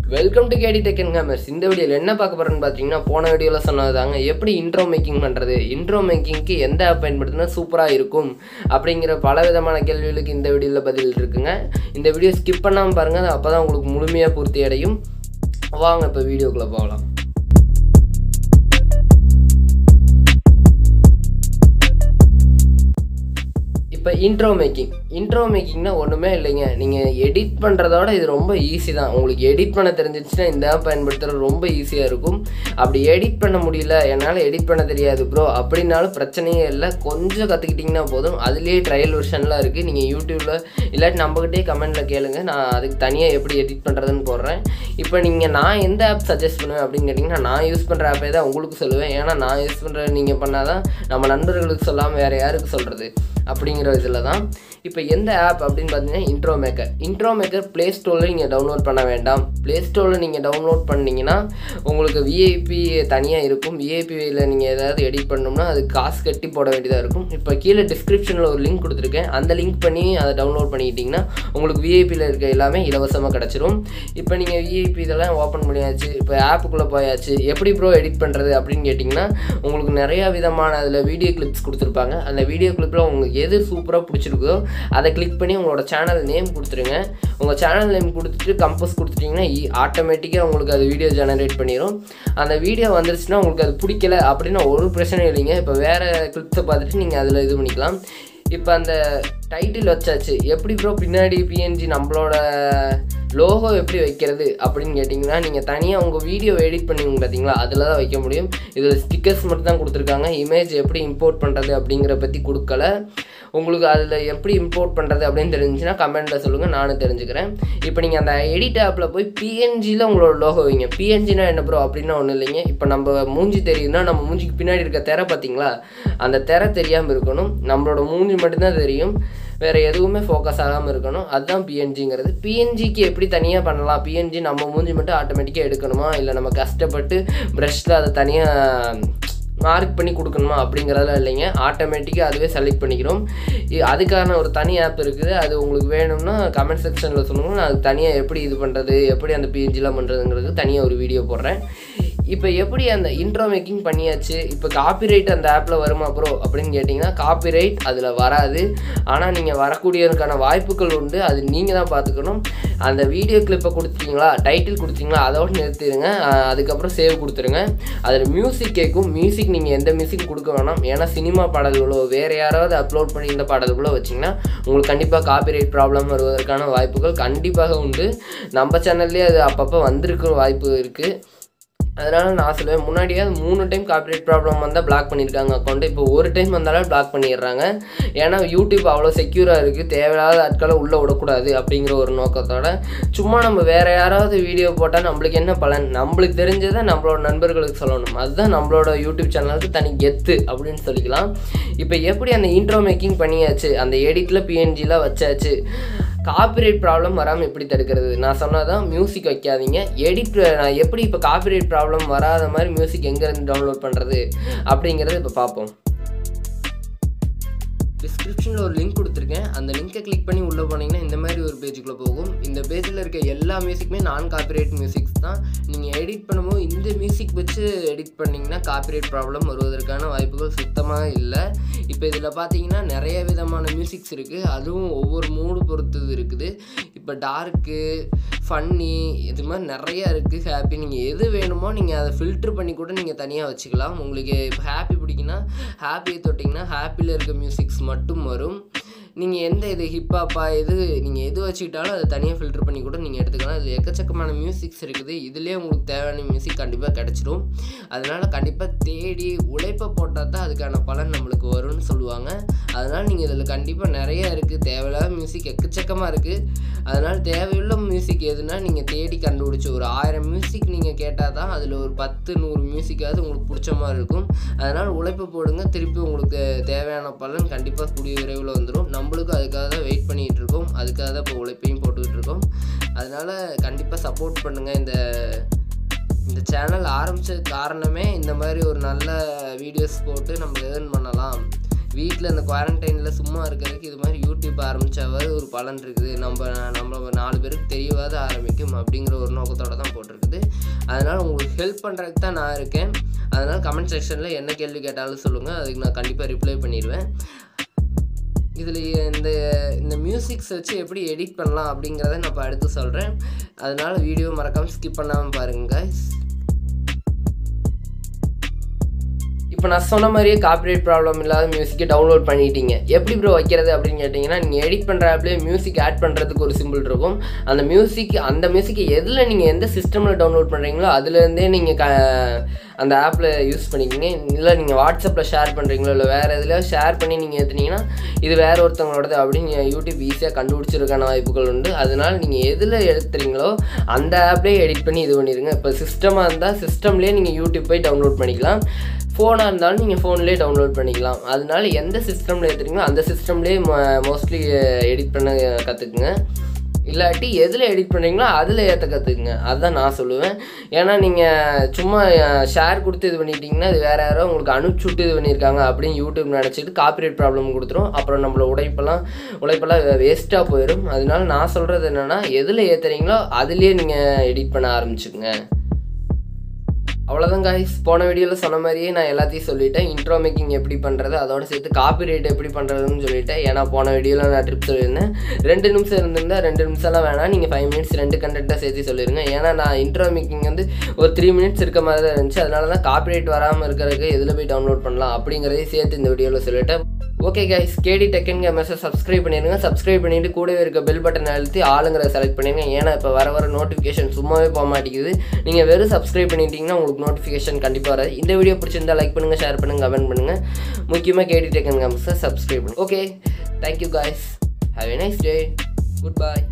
welcome to K D tech and gamers இந்த வீடியோவில் என்ன பார்க்க போகிறேன்னு பார்த்தீங்கன்னா போன வீடியோவில் சொன்னதாங்க எப்படி இன்ட்ரோ மேக்கிங் பண்ணுறது இன்ட்ரோ மேக்கிங்க்கு எந்த ஆப் பயன்படுத்தினா சூப்பராக இருக்கும் அப்படிங்கிற பல விதமான கேள்விகளுக்கு இந்த வீடியோவில் பதில் இருக்குங்க இந்த வீடியோ ஸ்கிப் பண்ணாமல் பாருங்கள் அப்போ தான் உங்களுக்கு முழுமையாக பூர்த்தி அடையும் வாங்க இப்போ வீடியோக்குள்ளே போகலாம் இப்போ இன்ட்ரோ மேக்கிங் இன்ட்ரோ மேக்கிங்னா ஒன்றுமே இல்லைங்க நீங்கள் எடிட் பண்ணுறதோட இது ரொம்ப ஈஸி தான் உங்களுக்கு எடிட் பண்ண தெரிஞ்சிருச்சுன்னா இந்த ஆப் பயன்படுத்துறது ரொம்ப ஈஸியாக இருக்கும் அப்படி எடிட் பண்ண முடியல என்னால் எடிட் பண்ண தெரியாது ப்ரோ அப்படின்னாலும் பிரச்சனையே இல்லை கொஞ்சம் கற்றுக்கிட்டிங்கன்னா போதும் அதுலேயே ட்ரையல் வெர்ஷன்லாம் இருக்குது நீங்கள் யூடியூப்பில் இல்லாட்டி நம்மகிட்டே கமெண்ட்டில் கேளுங்க நான் அதுக்கு தனியாக எப்படி எடிட் பண்ணுறதுன்னு போடுறேன் இப்போ நீங்கள் நான் எந்த ஆப் சஜஸ்ட் பண்ணுவேன் அப்படின்னு கேட்டிங்கன்னா நான் யூஸ் பண்ணுற ஆப்பே தான் உங்களுக்கு சொல்லுவேன் ஏன்னா நான் யூஸ் பண்ணுற நீங்கள் பண்ணால் தான் நம்ம நண்பர்களுக்கு சொல்லாமல் வேறு யாருக்கு சொல்கிறது அப்படிங்கிற இதில் தான் இப்போ எந்த ஆப் அப்படின்னு பார்த்தீங்கன்னா intro maker intro maker play ஸ்டோரில் நீங்கள் டவுன்லோட் பண்ண வேண்டாம் ப்ளே ஸ்டோரில் நீங்கள் டவுன்லோட் பண்ணிங்கன்னா உங்களுக்கு விஐபி தனியாக இருக்கும் விஐபியில் நீங்கள் ஏதாவது எடிட் பண்ணோம்னா அது காசு கட்டி போட வேண்டியதாக இருக்கும் இப்போ கீழே டிஸ்கிரிப்ஷனில் ஒரு லிங்க் கொடுத்துருக்கேன் அந்த லிங்க் பண்ணி அதை டவுன்லோட் பண்ணிக்கிட்டிங்கன்னா உங்களுக்கு விஐபியில் இருக்க எல்லாமே இலவசமாக கிடச்சிரும் இப்போ நீங்கள் விஐபி இதெல்லாம் ஓப்பன் பண்ணியாச்சு இப்போ ஆப்புக்குள்ளே போயாச்சு எப்படி ப்ரோ எடிட் பண்ணுறது அப்படின்னு கேட்டிங்கன்னா உங்களுக்கு நிறையா விதமான அதில் வீடியோ கிளிப்ஸ் கொடுத்துருப்பாங்க அந்த வீடியோ கிளிப்பில் உங்களுக்கு எது சூப்பராக பிடிச்சிருக்கோ அதை கிளிக் பண்ணி உங்களோட சேனல் நேம் கொடுத்துருங்க உங்கள் சேனல் நேம் கொடுத்துட்டு கம்போஸ் கொடுத்துட்டிங்கன்னா ஆட்டோமேட்டிக்காக உங்களுக்கு அது வீடியோ ஜெனரேட் பண்ணிடும் அந்த வீடியோ வந்துருச்சுன்னா உங்களுக்கு அது பிடிக்கல அப்படின்னா ஒரு பிரச்சனையும் இல்லைங்க இப்போ வேறு கிளிப்ஸை பார்த்துட்டு நீங்கள் அதில் இது பண்ணிக்கலாம் இப்போ அந்த டைட்டில் வச்சாச்சு எப்படி ப்ரோ பின்னாடி பிஎன்ஜி நம்மளோட லோகோ எப்படி வைக்கிறது அப்படின்னு கேட்டிங்கன்னா நீங்கள் தனியாக உங்கள் வீடியோ எடிட் பண்ணுவீங்க பார்த்தீங்களா அதில் தான் வைக்க முடியும் இதில் ஸ்டிக்கர்ஸ் மட்டும் தான் கொடுத்துருக்காங்க இமேஜ் எப்படி இம்போர்ட் பண்ணுறது அப்படிங்கிற பற்றி கொடுக்கல உங்களுக்கு அதில் எப்படி இம்போர்ட் பண்ணுறது அப்படின்னு தெரிஞ்சுன்னா கமெண்ட்டில் சொல்லுங்கள் நானும் தெரிஞ்சுக்கிறேன் இப்போ நீங்கள் அந்த எடிட் ஆப்பில் போய் பிஎன்ஜியில் உங்களோட லோகோ வைங்க பிஎன்ஜினா என்ன ப்ரோ அப்படின்னா ஒன்றும் இல்லைங்க இப்போ நம்ம மூஞ்சி தெரியுதுன்னா நம்ம மூஞ்சிக்கு பின்னாடி இருக்க திரை பார்த்தீங்களா அந்த திரை தெரியாமல் இருக்கணும் நம்மளோட மூஞ்சி மட்டும்தான் தெரியும் வேறு எதுவுமே ஃபோக்கஸ் ஆகாமல் இருக்கணும் அதுதான் பிஎன்ஜிங்கிறது பிஎன்ஜிக்கு எப்படி தனியாக பண்ணலாம் பிஎன்ஜி நம்ம மூஞ்சி மட்டும் ஆட்டோமேட்டிக்காக எடுக்கணுமா இல்லை நம்ம கஷ்டப்பட்டு ப்ரஷில் அதை தனியாக மார்க் பண்ணி கொடுக்கணுமா அப்படிங்கிறதெல்லாம் இல்லைங்க ஆட்டோமேட்டிக்காக அதுவே செலக்ட் பண்ணிக்கிறோம் அதுக்கான ஒரு தனி ஆப் இருக்குது அது உங்களுக்கு வேணும்னா கமெண்ட் செக்ஷனில் சொல்லுங்கள் நான் அது தனியாக எப்படி இது பண்ணுறது எப்படி அந்த பிஎன்ஜிலாம் பண்ணுறதுங்கிறது தனியாக ஒரு வீடியோ போடுறேன் இப்போ எப்படி அந்த இன்ட்ரோ மேக்கிங் பண்ணியாச்சு இப்போ காப்பிரைட் அந்த ஆப்பில் வருமா ப்ரோ அப்படின்னு கேட்டிங்கன்னா காப்பிரைட் அதில் வராது ஆனால் நீங்கள் வரக்கூடியதுக்கான வாய்ப்புகள் உண்டு அது நீங்கள் தான் பார்த்துக்கணும் அந்த வீடியோ கிளிப்பை கொடுத்தீங்களா டைட்டில் கொடுத்தீங்களா அதோட நிறுத்திடுங்க அதுக்கப்புறம் சேவ் கொடுத்துருங்க அதில் மியூசிக் கேட்கும் மியூசிக் நீங்கள் எந்த மியூசிக் கொடுக்க வேணாம் ஏன்னா சினிமா பாடல்களோ வேறு யாராவது அப்லோட் பண்ணி இந்த பாடல்களோ வச்சிங்கன்னா உங்களுக்கு கண்டிப்பாக காப்பிரைட் ப்ராப்ளம் வருவதற்கான வாய்ப்புகள் கண்டிப்பாக உண்டு நம்ம சேனல்லே அது அப்பப்போ வந்திருக்கிற வாய்ப்பு இருக்குது அதனால் நான் சொல்லுவேன் முன்னாடியே மூணு டைம் காப்பிரைட் ப்ராப்ளம் வந்தால் பிளாக் பண்ணியிருக்காங்க அக்கௌண்ட்டு இப்போ ஒரு டைம் வந்தாலும் பிளாக் பண்ணிடுறாங்க ஏன்னா யூடியூப் அவ்வளோ செக்யூராக இருக்குது தேவையில்லாத ஆட்களை உள்ளே விடக்கூடாது அப்படிங்கிற ஒரு நோக்கத்தோட சும்மா நம்ம வேறு யாராவது வீடியோ போட்டால் நம்மளுக்கு என்ன பலன் நம்மளுக்கு தெரிஞ்சதை நம்மளோட நண்பர்களுக்கு சொல்லணும் அதுதான் நம்மளோட யூடியூப் சேனலுக்கு தனி கெத்து அப்படின்னு சொல்லிக்கலாம் இப்போ எப்படி அந்த இன்ட்ரோ மேக்கிங் பண்ணியாச்சு அந்த எடிட்டில் பிஎன்ஜிலாம் வச்சாச்சு காப்பிரைட் ப்ராப்ளம் வராமல் எப்படி தடுக்கிறது நான் சொன்னதான் மியூசிக் வைக்காதீங்க எடிட் நான் எப்படி இப்போ காப்பிரைட் ப்ராப்ளம் வராத மாதிரி மியூசிக் எங்கேருந்து டவுன்லோட் பண்ணுறது அப்படிங்கிறத இப்போ பார்ப்போம் டிஸ்கிரிப்ஷனில் ஒரு லிங்க் கொடுத்துருக்கேன் அந்த லிங்க்கை கிளிக் பண்ணி உள்ளே போனீங்கன்னா இந்த மாதிரி ஒரு பேஜுக்குள்ளே போகும் இந்த பேஜில் இருக்க எல்லா மியூசிக்குமே நான் காப்பிரைட் மியூசிக்ஸ் தான் நீங்கள் எடிட் பண்ணும்போது இந்த மியூசிக் வச்சு எடிட் பண்ணிங்கன்னா காப்பிரைட் ப்ராப்ளம் வருவதற்கான வாய்ப்புகள் சுத்தமாக இல்லை இப்போ இதில் பார்த்தீங்கன்னா நிறைய விதமான மியூசிக்ஸ் இருக்குது அதுவும் ஒவ்வொரு மூடு பொறுத்தது இருக்குது இப்போ டார்க்கு ஃபன்னி இது மாதிரி நிறையா இருக்குது ஹாப்பி நீங்கள் எது வேணுமோ நீங்கள் அதை ஃபில்ட்ரு பண்ணி கூட நீங்கள் தனியாக வச்சுக்கலாம் உங்களுக்கு இப்போ ஹாப்பி பிடிக்குன்னா ஹாப்பியை தொட்டிங்கன்னா ஹாப்பியில் இருக்க மியூசிக்ஸ் மட்டும் வரும் நீங்கள் எந்த இது ஹிப்ஹாப்பா எது நீங்கள் எது வச்சுக்கிட்டாலும் அதை தனியாக ஃபில்டர் பண்ணி கூட நீங்கள் எடுத்துக்கலாம் இதில் எக்கச்சக்கமான மியூசிக்ஸ் இருக்குது இதுலேயே உங்களுக்கு தேவையான மியூசிக் கண்டிப்பாக கிடச்சிரும் அதனால் கண்டிப்பாக தேடி உழைப்பை போட்டால் தான் அதுக்கான பலன் நம்மளுக்கு வரும்னு சொல்லுவாங்க அதனால் நீங்கள் இதில் கண்டிப்பாக நிறையா இருக்குது தேவையில்லாத மியூசிக் எக்கச்சக்கமாக இருக்குது அதனால் தேவையுள்ள மியூசிக் எதுனா நீங்கள் தேடி கண்டுபிடிச்சி ஒரு ஆயிரம் மியூசிக் நீங்கள் கேட்டால் தான் அதில் ஒரு பத்து நூறு மியூசிக்காவது உங்களுக்கு பிடிச்ச மாதிரி இருக்கும் அதனால் உழைப்பு போடுங்க திருப்பி உங்களுக்கு தேவையான பலன் கண்டிப்பாக கூடிய விரைவில் வந்துடும் நம்மளுக்கும் அதுக்காக தான் வெயிட் பண்ணிகிட்டு இருக்கோம் அதுக்காக தான் இப்போ உழைப்பையும் போட்டுக்கிட்டு இருக்கோம் அதனால் கண்டிப்பாக சப்போர்ட் பண்ணுங்கள் இந்த இந்த சேனல் ஆரம்பித்தது காரணமே இந்த மாதிரி ஒரு நல்ல வீடியோஸ் போட்டு நம்ம ஏர்ன் பண்ணலாம் வீட்டில் இந்த குவாரண்டைனில் சும்மா இருக்கிறதுக்கு இது மாதிரி யூடியூப் ஆரம்பிச்சாவது ஒரு பலன் இருக்குது நம்ம நம்ம நாலு பேருக்கு தெரியவாத ஆரம்பிக்கும் அப்படிங்கிற ஒரு நோக்கத்தோட தான் போட்டிருக்குது அதனால் உங்களுக்கு ஹெல்ப் பண்ணுறதுக்கு தான் நான் இருக்கேன் அதனால் கமெண்ட் செக்ஷனில் என்ன கேள்வி கேட்டாலும் சொல்லுங்கள் அதுக்கு நான் கண்டிப்பாக ரிப்ளை பண்ணிடுவேன் இதில் இந்த இந்த மியூசிக்ஸ் வச்சு எப்படி எடிட் பண்ணலாம் அப்படிங்கிறத நான் இப்போ அடுத்து சொல்கிறேன் அதனால் வீடியோ மறக்காமல் ஸ்கிப் பண்ணாமல் பாருங்கள் guys இப்போ நான் சொன்ன மாதிரியே காப்பிரைட் ப்ராப்ளம் இல்லாத மியூசிக்கை டவுன்லோட் பண்ணிட்டீங்க எப்படி ப்ரோ வைக்கிறது அப்படின்னு கேட்டிங்கன்னா நீங்கள் எடிட் பண்ணுற ஆப்லேயே மியூசிக் ஆட் பண்ணுறதுக்கு ஒரு சிம்பிள் இருக்கும் அந்த மியூசிக் அந்த மியூசிக்கை எதில் நீங்கள் எந்த சிஸ்டமில் டவுன்லோட் பண்ணுறீங்களோ அதுலேருந்தே நீங்கள் க அந்த ஆப்பில் யூஸ் பண்ணிக்கிங்க இல்லை நீங்கள் வாட்ஸ்அப்பில் ஷேர் பண்ணுறீங்களோ இல்லை வேறு எதில் ஷேர் பண்ணி நீங்கள் ஏற்றுனீங்கன்னா இது வேறு ஒருத்தவங்களோடது அப்படின்னு நீங்கள் யூடியூப் ஈஸியாக கண்டுபிடிச்சிருக்கான வாய்ப்புகள் உண்டு அதனால் நீங்கள் எதில் எடுத்துறீங்களோ அந்த ஆப்லேயே எடிட் பண்ணி இது பண்ணிடுங்க இப்போ சிஸ்டமாக இருந்தால் சிஸ்டம்லேயே நீங்கள் யூடியூப் போய் டவுன்லோட் பண்ணிக்கலாம் ஃபோனாக இருந்தாலும் நீங்கள் ஃபோன்லேயே டவுன்லோட் பண்ணிக்கலாம் அதனால எந்த சிஸ்டமில் ஏற்றுறீங்களோ அந்த சிஸ்டம்லேயே மோஸ்ட்லி எடிட் பண்ண கற்றுக்குங்க இல்லாட்டி எதில் எடிட் பண்ணுறீங்களோ அதில் ஏற்ற கற்றுக்குங்க அதுதான் நான் சொல்லுவேன் ஏன்னா நீங்கள் சும்மா ஷேர் கொடுத்து இது பண்ணிட்டீங்கன்னா இது வேறு யாரோ உங்களுக்கு அனுப்பிச்சி விட்டு இது பண்ணியிருக்காங்க அப்படின்னு யூடியூப் நினச்சிட்டு காப்பிரைட் ப்ராப்ளம் கொடுத்துரும் அப்புறம் நம்மள உழைப்பெல்லாம் உழைப்பெல்லாம் வேஸ்ட்டாக போயிடும் அதனால நான் சொல்கிறது என்னென்னா எதில் ஏற்றுறீங்களோ அதுலேயே நீங்கள் எடிட் பண்ண ஆரம்பிச்சுக்குங்க அவ்வளோதான் காய்ஸ் போன வீடியோவில் சொன்ன மாதிரியே நான் எல்லாத்தையும் சொல்லிட்டேன் இன்ட்ரோ மேக்கிங் எப்படி பண்ணுறது அதோட சேர்த்து காப்பி ரைட் எப்படி பண்ணுறதுன்னு சொல்லிட்டேன் ஏன்னா போன வீடியோவில் நான் ட்ரிப் சொல்லியிருந்தேன் ரெண்டு நிமிஷம் இருந்திருந்தால் ரெண்டு நிமிஷம்லாம் வேணாம் நீங்கள் ஃபைவ் மினிட்ஸ் ரெண்டு கண்டென்ட்டாக சேர்த்து சொல்லிடுங்க ஏன்னா நான் இன்ட்ரோ மேக்கிங் வந்து ஒரு த்ரீ மினிட்ஸ் இருக்க மாதிரி தான் இருந்துச்சு அதனால தான் காப்பி ரைட் வராமல் இருக்கிறதுக்கு எதில் போய் டவுன்லோட் பண்ணலாம் அப்படிங்கிறதையும் சேர்த்து இந்த வீடியோவில் சொல்லிட்டேன் ஓகே கைஸ் கேடி டெக்கன் கேமர்ஸை சப்ஸ்கிரைப் பண்ணிடுங்க சப்ஸ்கிரைப் பண்ணிட்டு கூடவே இருக்க பெல் பட்டன் அழுத்தி ஆளுங்கிறத செலக்ட் பண்ணிடுங்க ஏன்னா இப்போ வர வர நோட்டிஃபிகேஷன் சும்மாவே போக மாட்டேங்குது நீங்கள் வெறும் சப்ஸ்கிரைப் பண்ணிட்டீங்கன்னா உங்களுக்கு நோட்டிஃபிகேஷன் கண்டிப்பாக வராது இந்த வீடியோ பிடிச்சிருந்தா லைக் பண்ணுங்கள் ஷேர் பண்ணுங்கள் கமெண்ட் பண்ணுங்கள் முக்கியமாக கேடி டெக்கன் கேமர்ஸை சப்ஸ்கிரைப் பண்ணுங்க okay thank you guys have a nice day good by